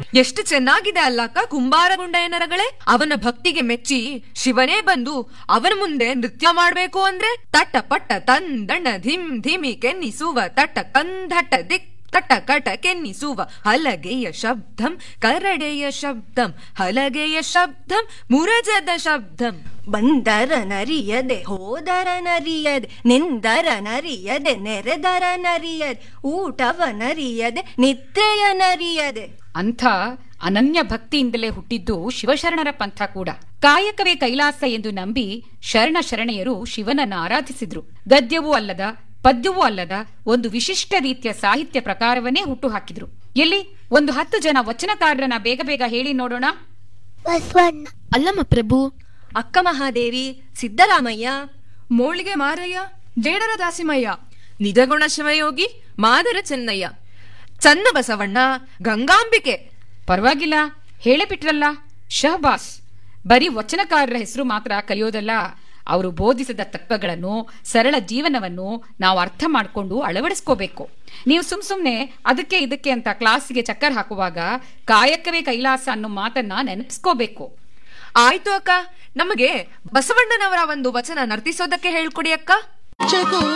ಎಷ್ಟು ಚೆನ್ನಾಗಿದೆ ಅಲ್ಲಕ್ಕ ಕುಂಬಾರಗುಂಡಯ್ಯನರಗಳೇ ಅವನ ಭಕ್ತಿಗೆ ಮೆಚ್ಚಿ ಶಿವನೇ ಬಂದು ಅವನ ಮುಂದೆ ನೃತ್ಯ ಮಾಡ್ಬೇಕು ಅಂದ್ರೆ ತಟ್ಟ ಪಟ್ಟ ತಂದಣ್ಣ ಧಿಮ್ ಧಿಮಿ ಕೆನ್ನಿಸುವ ತಟ್ಟ ಕಂದಟ್ಟ ದಿಕ್ ತಟ ಕಟ ಕೆನ್ನಿಸುವ ಹಲಗೆಯ ಶಬ್ದಂ ಕರಡೆಯ ಶಬ್ದಂ ಹಲಗೆಯ ಶಬ್ದಂ ಮುರಜದ ಶಬ್ದಂ ಬಂದರ ನರಿಯದೆ ಹೋದರ ನರಿಯದೆ ನಿಂದರ ನರಿಯದೆ ನೆರೆದರ ನರಿಯದೆ ಊಟವ ನರಿಯದೆ ನಿದ್ರೆಯ ನರಿಯದೆ ಅಂಥ ಅನನ್ಯ ಭಕ್ತಿಯಿಂದಲೇ ಹುಟ್ಟಿದ್ದು ಶಿವಶರಣರ ಪಂಥ ಕೂಡ ಕಾಯಕವೇ ಕೈಲಾಸ ಎಂದು ನಂಬಿ ಶರಣ ಶರಣೆಯರು ಶಿವನನ್ನ ಆರಾಧಿಸಿದ್ರು ಗದ್ಯವೂ ಅಲ್ಲದ ಪದ್ಯವೂ ಅಲ್ಲದ ಒಂದು ವಿಶಿಷ್ಟ ರೀತಿಯ ಸಾಹಿತ್ಯ ಪ್ರಕಾರವನ್ನೇ ಹುಟ್ಟು ಹಾಕಿದ್ರು ಎಲ್ಲಿ ಒಂದು ಹತ್ತು ಜನ ವಚನಕಾರರನ್ನ ಬೇಗ ಬೇಗ ಹೇಳಿ ನೋಡೋಣ ಬಸವಣ್ಣ ಅಲ್ಲಮ್ಮ ಪ್ರಭು ಅಕ್ಕ ಮಹಾದೇವಿ ಸಿದ್ದರಾಮಯ್ಯ ಮೋಳಿಗೆ ಮಾರಯ್ಯ ಜೇಡರ ದಾಸಿಮಯ್ಯ ನಿಜಗುಣ ಶಿವಯೋಗಿ ಮಾದರ ಚೆನ್ನಯ್ಯ ಚನ್ನ ಬಸವಣ್ಣ ಗಂಗಾಂಬಿಕೆ ಪರವಾಗಿಲ್ಲ ಹೇಳೇ ಬಿಟ್ರಲ್ಲ ಶಹಬಾಸ್ ಬರೀ ವಚನಕಾರರ ಹೆಸರು ಮಾತ್ರ ಕಲಿಯೋದಲ್ಲ ಅವರು ಬೋಧಿಸಿದ ತತ್ವಗಳನ್ನು ಸರಳ ಜೀವನವನ್ನು ನಾವು ಅರ್ಥ ಮಾಡಿಕೊಂಡು ಅಳವಡಿಸ್ಕೋಬೇಕು ನೀವು ಸುಮ್ ಸುಮ್ನೆ ಅದಕ್ಕೆ ಇದಕ್ಕೆ ಅಂತ ಕ್ಲಾಸಿಗೆ ಚಕ್ಕರ್ ಹಾಕುವಾಗ ಕಾಯಕವೇ ಕೈಲಾಸ ಅನ್ನೋ ಮಾತನ್ನ ನೆನಪಿಸ್ಕೋಬೇಕು ಆಯ್ತು ಅಕ್ಕ ನಮಗೆ ಬಸವಣ್ಣನವರ ಒಂದು ವಚನ ನರ್ತಿಸೋದಕ್ಕೆ ಹೇಳ್ಕೊಡಿ ಅಕ್ಕ ಜಗೋ